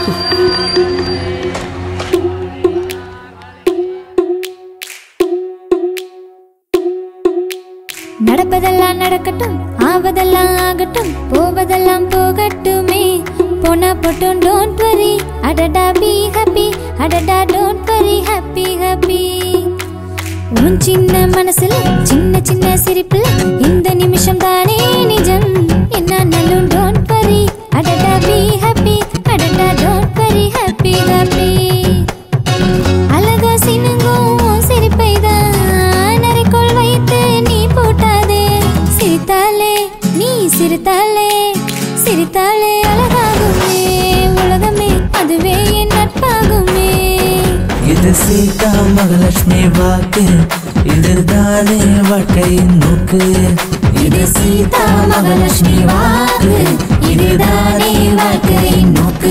நடப்பதெல்லாம் நடக்கட்டும் ஆவதெல்லாம் ஆகட்டும் போவதெல்லாம் போகட்டுமே போனா போட்டும் டோன்ட் வரி அடடா பி ஹாப்பி அடடா டோன்ட் வரி ஹாப்பி ஹாப்பி உன் சின்ன மனசுல சின்ன சின்ன சிரிப்புல இந்த நிமிஷம் தானே நிஜம் என்னாலும் டோன்ட் வரி அடடா பி ஹாப்பி அடடா டோன்ட் வரி ஹாப்பி ஹாப்பி அழகா சினுங்கும் சிரிப்பை தான் நரைக்கோள் வைத்து நீ போட்டாதே சிரித்தாலே நீ சிரித்தாலே சிரித்தாலே அழகாகுமே உலகமே அதுவே என் நட்பாகுமே இது சீதா மகாலட்சுமி வாக்கு இதுதானே வாழ்க்கையின் நோக்கு இது சீதா மகாலட்சுமி வாக்கு இதுதானே வாழ்க்கையின் நோக்கு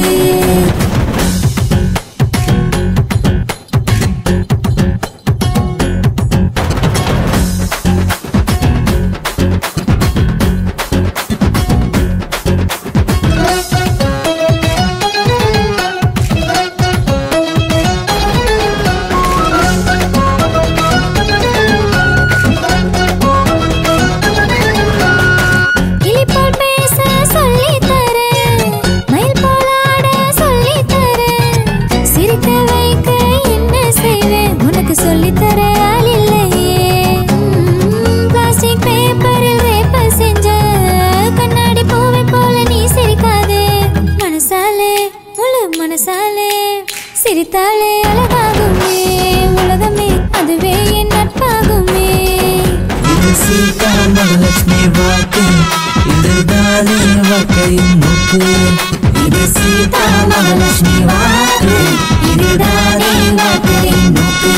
கிளி போல் பேச சொல்லித் தரேன். மயில் போல் ஆட சொல்லித் தரேன். சிரிக்க வைக்க என்ன செய்வேன்? உனக்கு சொல்லித் தர ஆள் இல்லையே. ம், plastic paperல் wrap செஞ்ச கண்ணாடி பூவை போல நீ சிரிக்காதே. மனசாலே முழு மனசாலே சிரித்தாலே அழகாகுமே உலகமே அதுவே என் நட்பாகுமே இது சீதா மகாலட்சுமி வாக்கு இதுதானே வாழ்க்கையின் நோக்கு இது சீதா மகாலட்சுமி வாக்கு இதுதானே வாழ்க்கையின் நோக்கு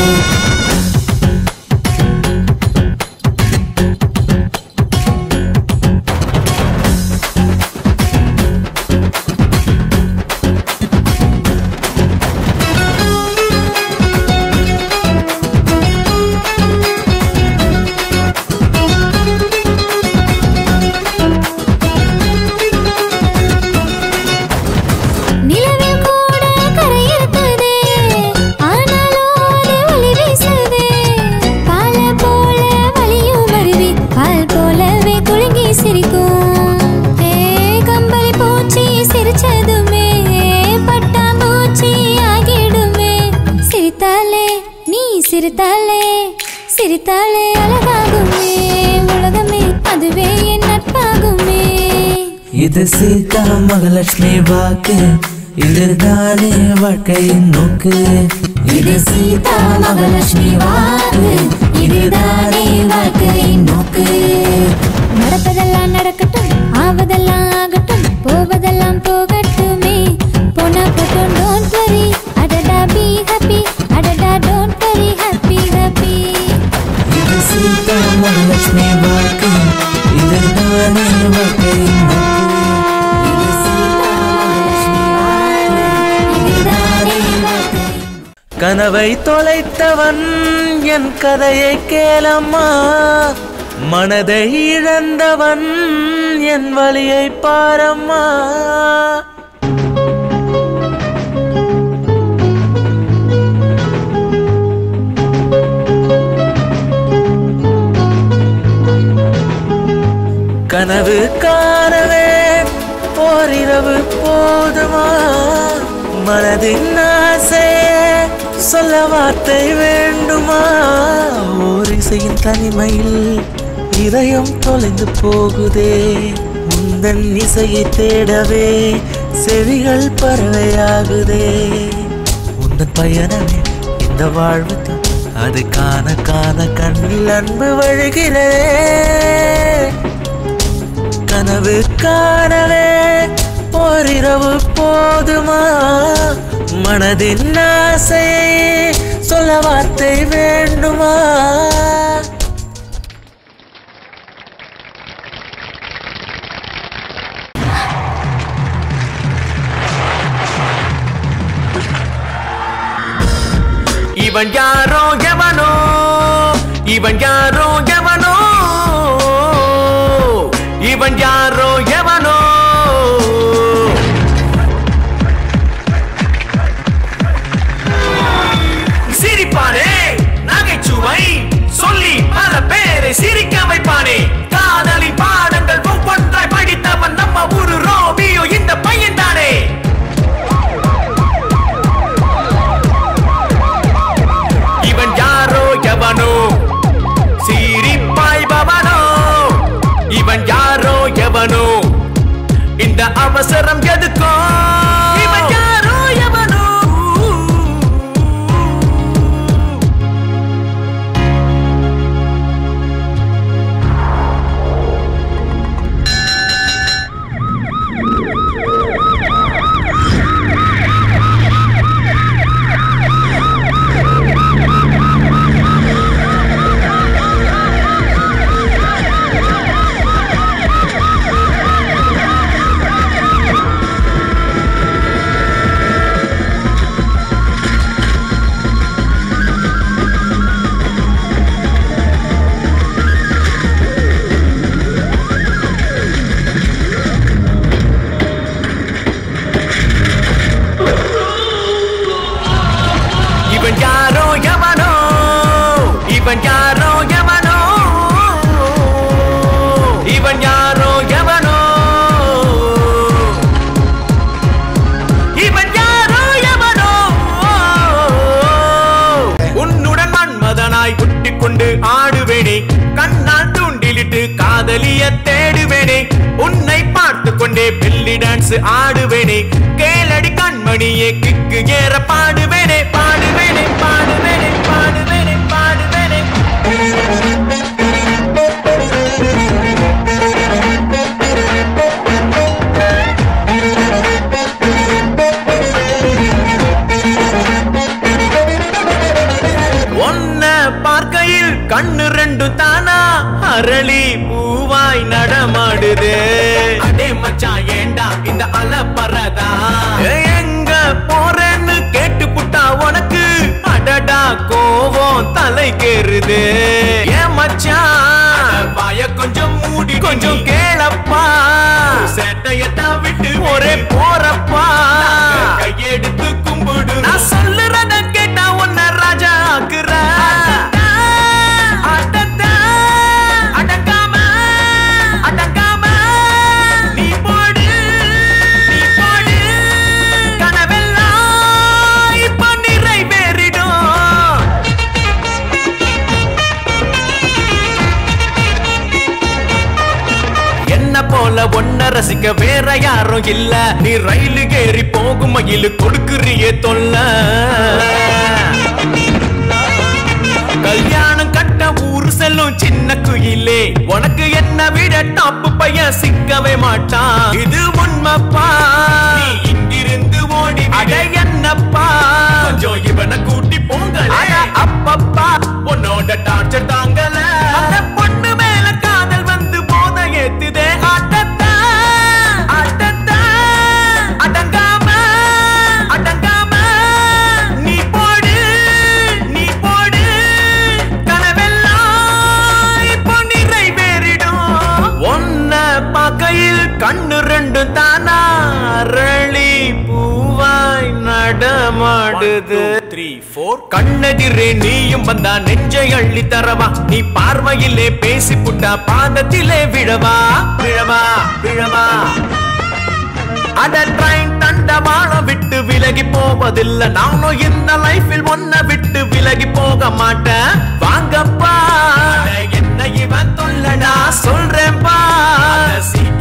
நிலவில் கூட கரை இருக்குதே ஆனாலும் அது ஒளி வீசுதே பால போல வலியும் வருவி பால் போலவே குலுங்கி சிரிக்கும் ஏ கம்பளி பூச்சி சிரிச்சதுமே பட்டாம்பூச்சி ஆகிடுமே சிரித்தாலே நீ சிரித்தாலே சிரித்தாலே அழகாகுமே உலகமே அதுவே என் நட்பாகுமே இது சீதா மகாலட்சுமி வாக்கு இதுதானே வாழ்க்கையின் நோக்கு இது சீதா மகாலட்சுமி வாக்கு இதுதானே வாழ்க்கையின் நோக்கு நடப்பதெல்லாம் நடக்கட்டும் ஆவதெல்லாம் ஆகட்டும் போவதெல்லாம் போகட்டுமே போனா போட்டும் டோன்ட் வரி அடடா பி ஹாப்பி அடடா டோன்ட் வரி ஹாப்பி ஹாப்பி இது சீதா மகாலட்சுமி வாக்கு இதுதானே வாழ்க்கையின் நோக்கு இது சீதா மகாலட்சுமி வாக்கு இதுதானே வாழ்க்கையின் கனவை தொலைத்தவன் என் கதையை கேளம்மா மனதை இழந்தவன் என் வழியை பாரம்மா கனவு காணவே ஓரிரவு போதுமா மனதின் ஆசையே சொல்ல வார்த்தை வேண்டுமா ஓரிசையின் தனிமையில் இதயம் தொலைந்து போகுதே உந்தன் இசையை தேடவே செவிகள் பறவையாகுதே உந்தன் பயணமே இந்த வாழ்வு தான். அது காண காண கண்ணில் அன்பு வழுகிறே கனவு காணவே ஓரிரவு போதுமா மனதின் ஆசையை சொல்ல வார்த்தை வேண்டுமா இவன் யாரோ எவனோ இவன் யாரோ எவனோ இவன் யாரோ எவனோ தேடுவேனே உன்னை பார்த்து கொண்டே பெல்லி டான்ஸ் ஆடுவேனே கேளடி கண்மணியே கிக்கு ஏற பாடுவேனே பாடுவேனே பாடுவேனே பாடுவேனே பாடுவேனே ஒன்ன பார்க்கையில் கண்ணு ரெண்டு தானா அரளி பூவாய் நடமாடுது அடே மச்சான் ஏண்டா இந்த அலப்பறதா எங்க போறேன்னு கேட்டு புட்டா உனக்கு அடடா கோவம் தலைக்கேறுது ஏன் மச்சான் வாய கொஞ்சம் மூடி கொஞ்சம் கேளப்பா சேட்டையத்தான் விட்டு ஒரே போறப்பா கையெடுத்து கும்பிடு நான் சொல்லுறத கேட்டா உன்ன ராஜா ஆக்குற அடடா, அடங்காம, அடங்காம, நீ போடு, நீ போடு. கனவெல்லாம் இப்ப நிறைவேறிடும் என்ன போல ஒன்ன ரசிக்க வேற யாரும் இல்ல நீ ரயிலு ஏறி போகும் மயிலு கொடுக்குறியே தொல்ல கல்யாணம் கட்ட ஊரு செல்லும் சின்ன குயிலே உனக்கு என்ன விட டாப்பு பையன் சிக்கவே மாட்டான் இது உண்மைப்பா நீ இங்கிருந்து ஓடி அட என்னப்பா கொஞ்சம் இவனை கூட்டி போங்க அப்பப்பா உன்னோட டார்ச்சர் தாங்கல அந்த பொண்ணு மேல காதல் வந்து போத ஏத்துதே ஆட்டத்தா ஆட்டத்தா அடங்காம அடங்காம நீ போடு நீ போடு கனவெல்லாம் இப்போ நிறைவேறிடும் ஒன்ன பார்க்கையில் கண்ணு ரெண்டு தானா அரளி பூவாய் நடமாடுது த்ரீ ஃபோர் கண்ணெதிரே நீயும் வந்தா நெஞ்சை அள்ளி தரவா நீ பார்வையிலே பேசி புட்டா பாதத்திலே விழவா விழவா விழவா அட ட்ரெயின் தண்டவாளம் விட்டு விலகி போவதில்லை நானும் இந்த லைஃபில் ஒன்ன விட்டு விலகி போக மாட்டேன் வாங்கப்பா அட என்ன இவன் தொல்லடா சொல்றேன்பா சீக்கிரம்